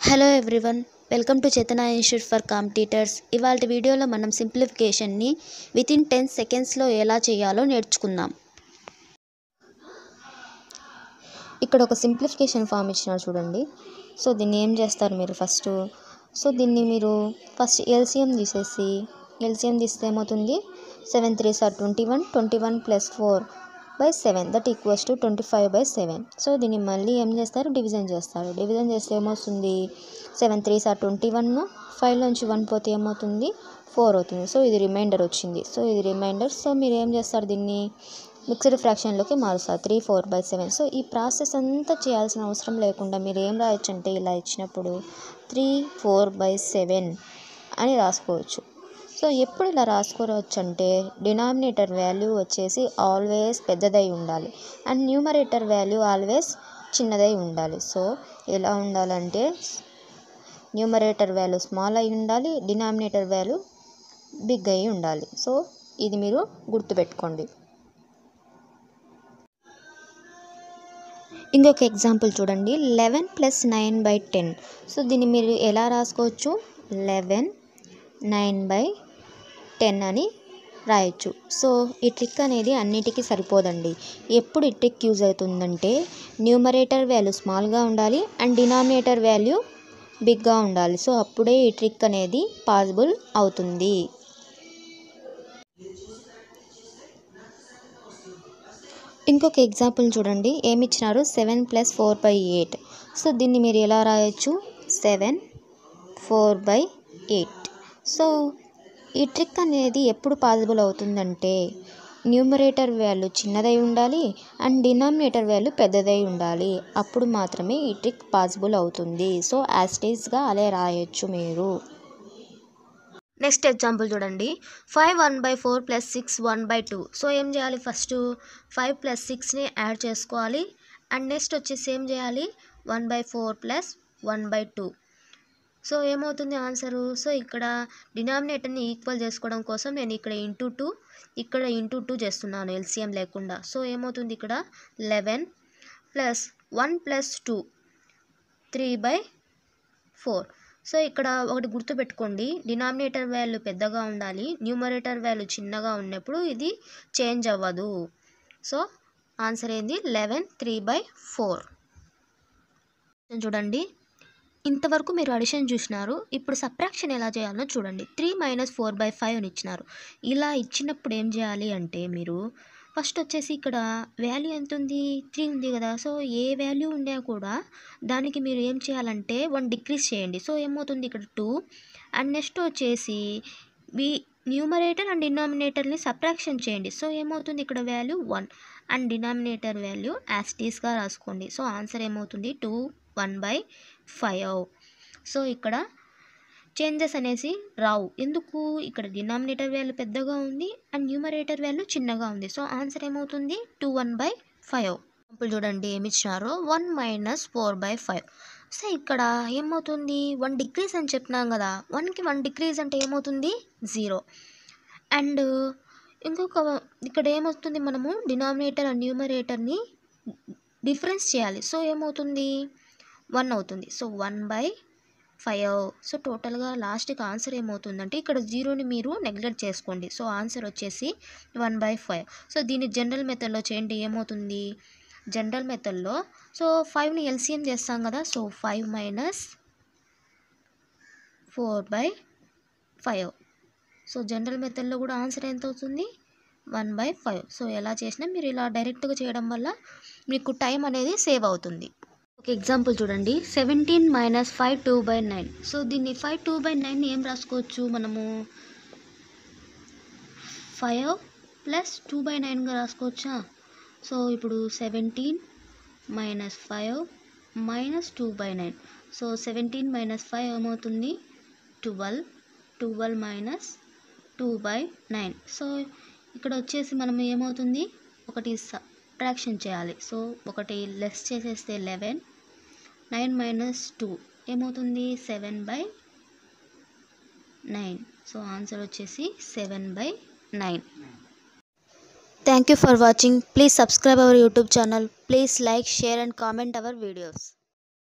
hello everyone welcome to Chetana institute for competitors ఇవాళ వీడియోలో మనం సింప్లిఫికేషన్ని విత్ ఇన్ టెన్ సెకండ్స్లో ఎలా చేయాలో నేర్చుకుందాం ఇక్కడ ఒక సింప్లిఫికేషన్ ఫామ్ ఇచ్చినారు చూడండి సో దీన్ని ఏం చేస్తారు మీరు ఫస్ట్ సో దీన్ని మీరు ఫస్ట్ ఎల్సిఎం తీసేసి ఎల్సిఎం తీస్తే ఏమవుతుంది seven three sir twenty one twenty one plus four by seven that equals to twenty five by seven so దీన్ని మళ్ళీ ఏం చేస్తారు డివిజన్ చేస్తారు డివిజన్ చేస్తే ఏమొస్తుంది seven three sir twenty one ఫైవ్లోంచి వన్ పోతే ఏమవుతుంది ఫోర్ అవుతుంది సో ఇది రిమైండర్ వచ్చింది సో ఇది రిమైండర్ సో మీరు ఏం చేస్తారు దీన్ని మిక్స్డ్ ఫ్రాక్షన్లోకి మారుస్తారు three four by seven so ఈ ప్రాసెస్ అంతా చేయాల్సిన అవసరం లేకుండా మీరు ఏం రాయొచ్చు అంటే ఇలా ఇచ్చినప్పుడు త్రీ ఫోర్ బై సెవెన్ అని రాసుకోవచ్చు సో ఎప్పుడు ఇలా రాసుకోవచ్చు అంటే డినామినేటర్ వాల్యూ వచ్చేసి ఆల్వేస్ పెద్దదై ఉండాలి అండ్ న్యూమరేటర్ వాల్యూ ఆల్వేస్ చిన్నదై ఉండాలి సో ఎలా ఉండాలంటే న్యూమరేటర్ వాల్యూ స్మాల్ అయి ఉండాలి డినామినేటర్ వాల్యూ బిగ్ అయి ఉండాలి సో ఇది మీరు గుర్తుపెట్టుకోండి ఇంకొక ఎగ్జాంపుల్ చూడండి eleven plus nine by ten so దీన్ని మీరు ఎలా రాసుకోవచ్చు లెవెన్ నైన్ బై టెన్ అని రాయొచ్చు సో ఈ ట్రిక్ అనేది అన్నిటికీ సరిపోదండి ఎప్పుడు ఈ ట్రిక్ యూజ్ అవుతుందంటే న్యూమరేటర్ వాల్యూ స్మాల్గా ఉండాలి అండ్ డినామినేటర్ వాల్యూ బిగ్గా ఉండాలి సో అప్పుడే ఈ ట్రిక్ అనేది పాసిబుల్ అవుతుంది ఇంకొక ఎగ్జాంపుల్ చూడండి ఏమి ఇచ్చినారు seven plus four by eight so దీన్ని మీరు ఎలా రాయొచ్చు seven four by eight so ఈ ట్రిక్ అనేది ఎప్పుడు పాసిబుల్ అవుతుందంటే న్యూమరేటర్ వాల్యూ చిన్నదై ఉండాలి అండ్ డినామినేటర్ వాల్యూ పెద్దదై ఉండాలి అప్పుడు మాత్రమే ఈ ట్రిక్ పాసిబుల్ అవుతుంది సో యాస్టేజ్గా అలా రాయొచ్చు మీరు నెక్స్ట్ ఎగ్జాంపుల్ చూడండి five one by four plus six one by two so ఏం చేయాలి ఫస్ట్ ఫైవ్ ప్లస్ సిక్స్ని యాడ్ చేసుకోవాలి అండ్ నెక్స్ట్ వచ్చేసి ఏం చేయాలి one by four plus one by two so ఏమవుతుంది ఆన్సరు సో ఇక్కడ డినామినేటర్ని ఈక్వల్ చేసుకోవడం కోసం నేను ఇక్కడ ఇంటూ టూ ఇక్కడ ఇంటూ టూ చేస్తున్నాను ఎల్సిఎం లేకుండా సో ఏమవుతుంది ఇక్కడ eleven plus one plus two three by four so ఇక్కడ ఒకటి గుర్తుపెట్టుకోండి డినామినేటర్ వాల్యూ పెద్దగా ఉండాలి న్యూమరేటర్ వాల్యూ చిన్నగా ఉన్నప్పుడు ఇది చేంజ్ అవ్వదు సో ఆన్సర్ ఏంది లెవెన్ త్రీ బై ఫోర్ చూడండి ఇంతవరకు మీరు అడిషన్ చూసినారు ఇప్పుడు సబ్ట్రాక్షన్ ఎలా చేయాలో చూడండి three minus four by five అని ఇచ్చినారు ఇలా ఇచ్చినప్పుడు ఏం చేయాలి అంటే మీరు ఫస్ట్ వచ్చేసి ఇక్కడ వాల్యూ ఎంత ఉంది త్రీ ఉంది కదా సో ఏ వాల్యూ ఉన్నా కూడా దానికి మీరు ఏం చేయాలంటే వన్ డిక్రీస్ చేయండి సో ఏమవుతుంది ఇక్కడ టూ అండ్ నెక్స్ట్ వచ్చేసి వి న్యూమరేటర్ అండ్ డినామినేటర్ని సబ్ట్రాక్షన్ చేయండి సో ఏమవుతుంది ఇక్కడ value one and denominator value యాస్టీస్గా రాసుకోండి సో ఆన్సర్ ఏమవుతుంది two one by five so ఇక్కడ చేంజెస్ అనేసి రావు ఎందుకు ఇక్కడ డినామినేటర్ వాల్యూ పెద్దగా ఉంది అండ్ న్యూమరేటర్ వాల్యూ చిన్నగా ఉంది సో ఆన్సర్ ఏమవుతుంది two one by five example చూడండి ఏమి ఇచ్చినారో one minus four by five so ఇక్కడ ఏమవుతుంది వన్ డిగ్రీస్ అని చెప్పినాం కదా వన్కి వన్ డిగ్రీస్ అంటే ఏమవుతుంది జీరో అండ్ ఇంకొక ఇక్కడ ఏమవుతుంది మనము డినామినేటర్ అండ్ న్యూమరేటర్ని డిఫరెన్స్ చేయాలి సో ఏమవుతుంది వన్ అవుతుంది so one by five so టోటల్గా లాస్ట్కి ఆన్సర్ ఏమవుతుందంటే ఇక్కడ జీరోని మీరు నెగ్లెక్ట్ చేసుకోండి సో ఆన్సర్ వచ్చేసి వన్ బై ఫైవ్ సో దీన్ని జనరల్ మెథడ్లో చేయండి ఏమవుతుంది జనరల్ మెథడ్లో సో ఫైవ్ని ఎల్సిఎం చేస్తాం కదా so five minus four by five so general మెథడ్లో కూడా ఆన్సర్ ఎంత అవుతుంది వన్ బై ఫైవ్ సో ఎలా చేసినా మీరు ఇలా డైరెక్ట్గా చేయడం వల్ల మీకు టైం అనేది సేవ్ అవుతుంది ఒక ఎగ్జాంపుల్ చూడండి seventeen minus five two by nine so దీన్ని ఫైవ్ టూ బై నైన్ ఏం రాసుకోవచ్చు మనము ఫైవ్ ప్లస్ టూ బై నైన్గా రాసుకోవచ్చా సో ఇప్పుడు seventeen minus five minus two by nine so seventeen minus five ఏమవుతుంది twelve twelve minus two by nine so ఇక్కడ వచ్చేసి మనం ఏమవుతుంది ఒకటి సబ్ట్రాక్షన్ చేయాలి సో ఒకటి లెస్ చేసేస్తే లెవెన్ నైన్ మైనస్ టూ ఏమవుతుంది seven by nine so answer వచ్చేసి seven by nine thank you for watching please subscribe our YouTube channel please like share and comment our videos